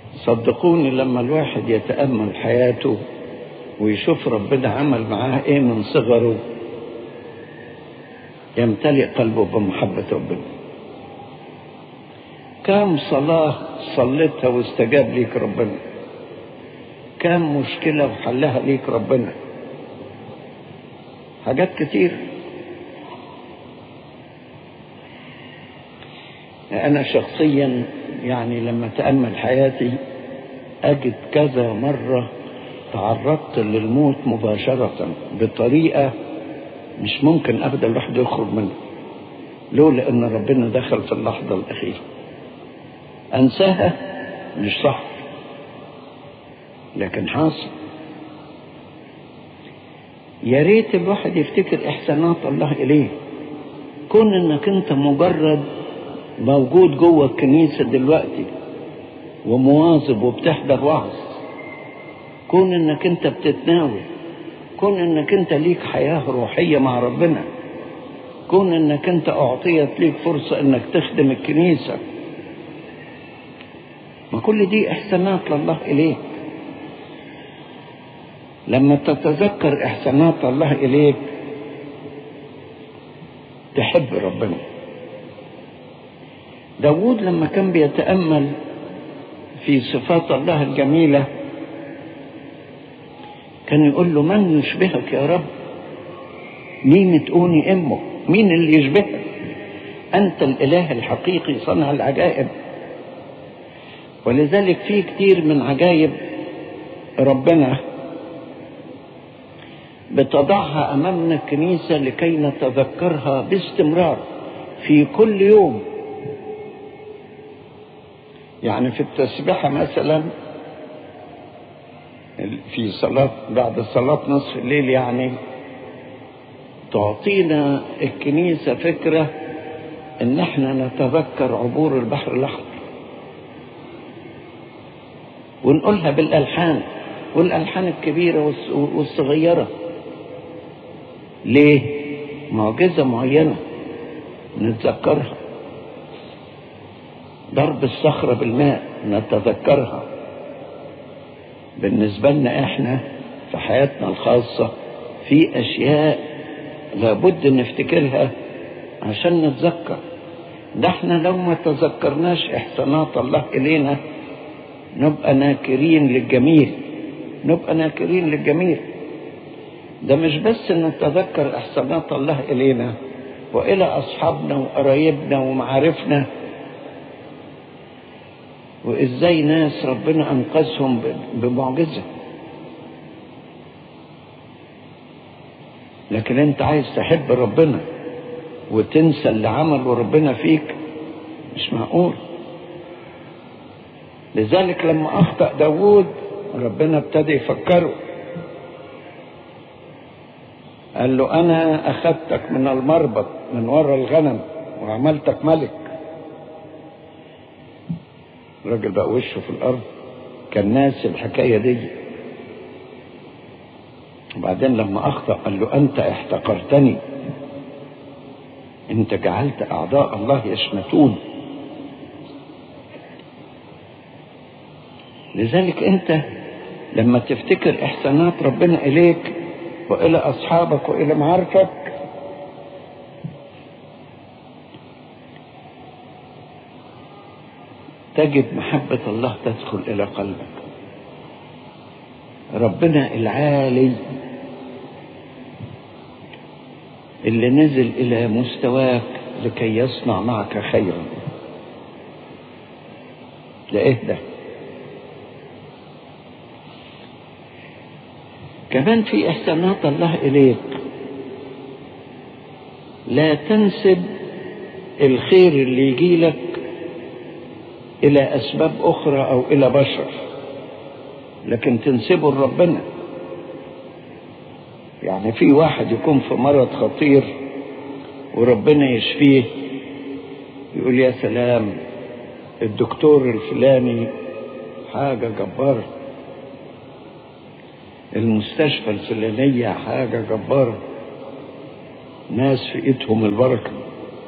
صدقوني لما الواحد يتأمل حياته ويشوف ربنا عمل معاه ايه من صغره يمتلئ قلبه بمحبة ربنا كم صلاة صليتها واستجاب ليك ربنا كم مشكلة وحلها ليك ربنا حاجات كتير أنا شخصيا يعني لما تأمل حياتي أجد كذا مرة تعرضت للموت مباشرة بطريقة مش ممكن أبدا الواحد يخرج منها لولا أن ربنا دخل في اللحظة الأخيرة أنساها مش صح لكن حاصل يا ريت الواحد يفتكر إحسانات الله إليه كون إنك أنت مجرد موجود جوه الكنيسة دلوقتي ومواظب وبتحضر وعظ كون انك انت بتتناول كون انك انت ليك حياة روحية مع ربنا كون انك انت اعطيت ليك فرصة انك تخدم الكنيسة ما كل دي احسانات لله اليك لما تتذكر احسانات الله اليك تحب ربنا داود لما كان بيتأمل في صفات الله الجميلة كان يقول له من يشبهك يا رب مين تقوني امه مين اللي يشبهك انت الاله الحقيقي صنع العجائب ولذلك في كتير من عجائب ربنا بتضعها امامنا الكنيسه لكي نتذكرها باستمرار في كل يوم يعني في التسبيحة مثلا في صلاة بعد صلاة نصف الليل يعني تعطينا الكنيسة فكرة ان احنا نتذكر عبور البحر الاحمر ونقولها بالالحان والالحان الكبيرة والصغيرة ليه معجزة معينة نتذكرها ضرب الصخرة بالماء نتذكرها بالنسبة لنا احنا في حياتنا الخاصة في اشياء لابد نفتكرها عشان نتذكر ده احنا لو ما تذكرناش احسانات الله الينا نبقى ناكرين للجميل نبقى ناكرين للجميل ده مش بس نتذكر احسانات الله الينا والى اصحابنا وقرايبنا ومعارفنا وازاي ناس ربنا انقذهم بمعجزه لكن انت عايز تحب ربنا وتنسى اللي عمله ربنا فيك مش معقول لذلك لما اخطا داوود ربنا ابتدى يفكره قال له انا اخذتك من المربط من ورا الغنم وعملتك ملك الراجل بقى وشه في الارض كان ناسي الحكايه دي وبعدين لما اخطا قال له انت احتقرتني انت جعلت اعداء الله يشمتون لذلك انت لما تفتكر احسانات ربنا اليك والى اصحابك والى معارفك تجد محبة الله تدخل إلى قلبك ربنا العالي اللي نزل إلى مستواك لكي يصنع معك خيرا ده إيه ده كمان في إحسانات الله إليك لا تنسب الخير اللي يجي لك إلى أسباب أخرى أو إلى بشر لكن تنسبه لربنا يعني في واحد يكون في مرض خطير وربنا يشفيه يقول يا سلام الدكتور الفلاني حاجة جبارة المستشفى الفلانية حاجة جبارة ناس في ايدهم البركة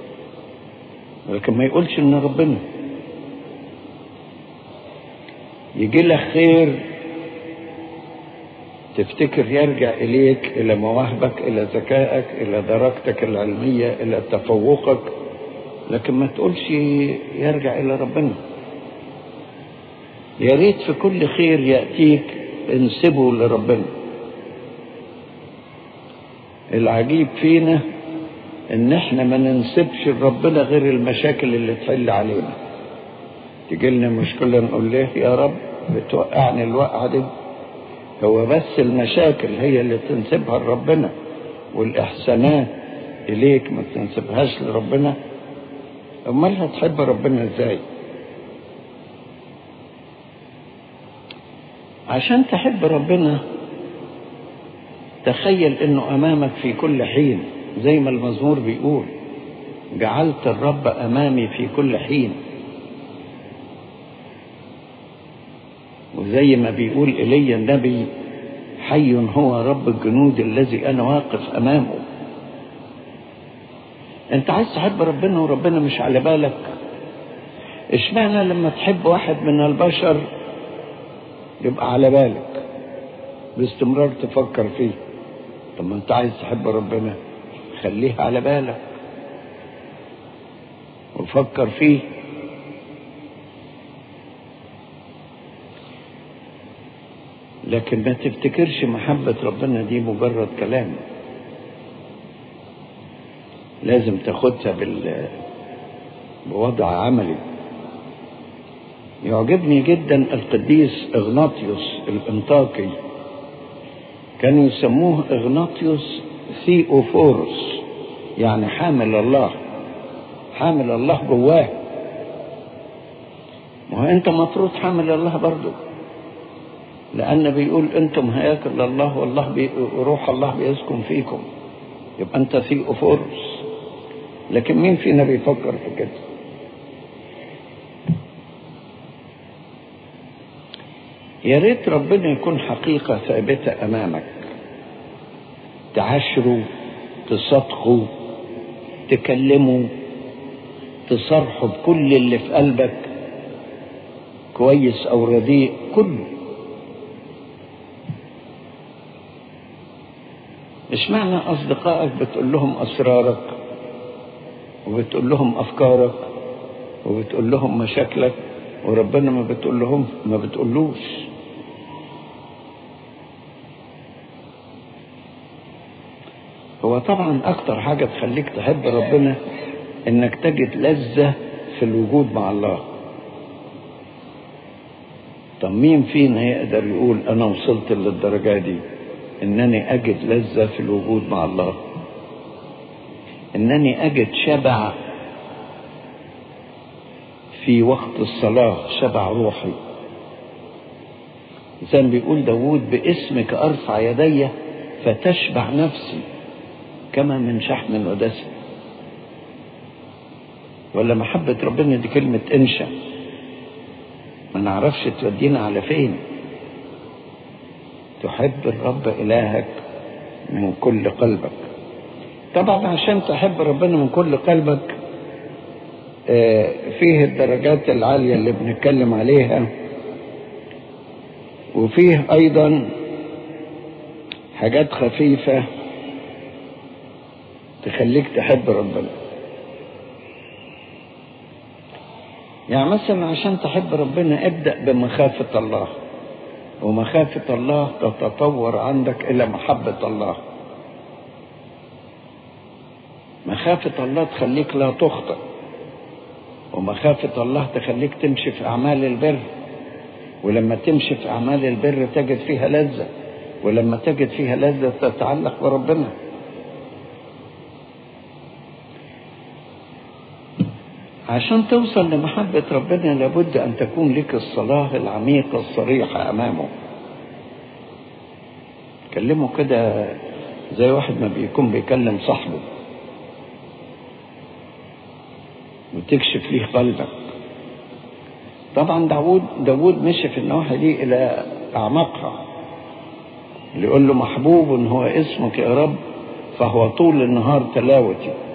لكن ما يقولش ان ربنا يجي لك خير تفتكر يرجع إليك إلى مواهبك إلى ذكائك إلى درجتك العلمية إلى تفوقك لكن ما تقولش يرجع إلى ربنا يا ريت في كل خير يأتيك انسبه لربنا العجيب فينا ان احنا ما ننسبش لربنا غير المشاكل اللي تحل علينا تجي لنا مشكلة نقول ليه يا رب بتوقعني الوقعة دي هو بس المشاكل هي اللي تنسبها لربنا والإحسانات إليك ما تنسبهاش لربنا أمال هتحب ربنا إزاي عشان تحب ربنا تخيل انه امامك في كل حين زي ما المزمور بيقول جعلت الرب امامي في كل حين وزي ما بيقول ايليا النبي حي هو رب الجنود الذي انا واقف امامه انت عايز تحب ربنا وربنا مش على بالك اشمعنى لما تحب واحد من البشر يبقى على بالك باستمرار تفكر فيه طب ما انت عايز تحب ربنا خليه على بالك وفكر فيه لكن ما تفتكرش محبة ربنا دي مجرد كلام لازم تاخدها بال بوضع عملي يعجبني جدا القديس اغناطيوس الانطاكي كانوا يسموه اغناطيوس ثيوفورس يعني حامل الله حامل الله جواه ما هو انت مفروض حامل الله برضه لان بيقول انتم هياكل الله والله بي روح الله بيسكن فيكم يبقى انت ثيوفورس لكن مين فينا بيفكر في كده يا ريت ربنا يكون حقيقة ثابتة أمامك تعاشروا تصدقوا تكلموا تصرحوا بكل اللي في قلبك كويس أو رديء كله مش معنى أصدقائك بتقول لهم أسرارك وبتقول لهم أفكارك وبتقول لهم مشاكلك وربنا ما بتقول لهم ما بتقولوش هو طبعا اكتر حاجة تخليك تحب ربنا انك تجد لذة في الوجود مع الله طب مين فينا يقدر يقول انا وصلت للدرجة دي انني اجد لذة في الوجود مع الله انني اجد شبع في وقت الصلاة شبع روحي زي ما بيقول داود باسمك ارفع يدي فتشبع نفسي كما من شحم ودسم ولا محبة ربنا دي كلمة انشا ما نعرفش تودينا على فين تحب الرب إلهك من كل قلبك طبعا عشان تحب ربنا من كل قلبك فيه الدرجات العالية اللي بنتكلم عليها وفيه أيضا حاجات خفيفة تخليك تحب ربنا يعني مثلا عشان تحب ربنا ابدأ بمخافة الله ومخافة الله تتطور عندك إلى محبة الله مخافة الله تخليك لا تخطئ ومخافة الله تخليك تمشي في أعمال البر ولما تمشي في أعمال البر تجد فيها لذة ولما تجد فيها لذة تتعلق بربنا عشان توصل لمحبة ربنا لابد أن تكون لك الصلاة العميقة الصريحة أمامه كلمه كده زي واحد ما بيكون بيكلم صاحبه وتكشف ليه قلبك طبعا داود داود مشي في النواحي دي إلى أعماقها اللي يقول له محبوب هو اسمك يا رب فهو طول النهار تلاوتي